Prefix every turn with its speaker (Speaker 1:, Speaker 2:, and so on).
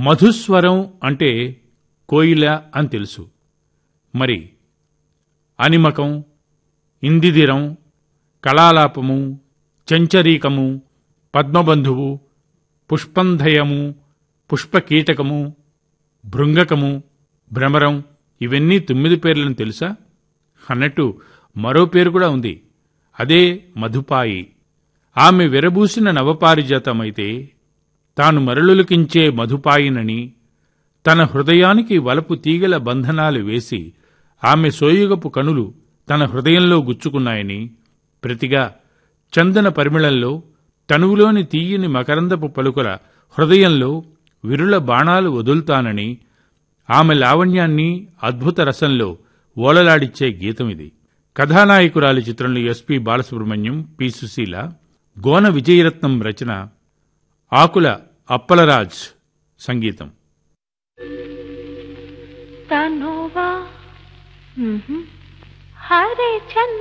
Speaker 1: మధుస్వరం అంటే కోయిల అని తెలుసు మరి అనిమకం ఇందిదిరం కళాలాపము చంచరీకము పద్మబంధువు పుష్పంధయము పుష్పకీటకము భృంగకము భ్రమరం ఇవన్నీ తొమ్మిది పేర్లను తెలుసా అన్నట్టు మరో పేరు కూడా ఉంది అదే మధుపాయి ఆమె విరబూసిన నవపారిజాతమైతే తాను మరలులకించే మధుపాయినని తన హృదయానికి వలపు తీగల బంధనాలు వేసి ఆమె సోయుగపు కనులు తన హృదయంలో గుచ్చుకున్నాయని ప్రతిగా చందన పరిమళంలో తనువులోని తీయని మకరందపు పలుకల హృదయంలో విరుల బాణాలు వదులుతానని ఆమె లావణ్యాన్ని అద్భుత రసంలో ఓలలాడిచ్చే గీతమిది కథానాయకురాలి చిత్రంలో ఎస్పి బాలసుబ్రహ్మణ్యం పి సుశీల గోన విజయరత్నం రచన ఆకుల అప్పలరాజ్ సంగీతం
Speaker 2: తనువా హరే చంద్ర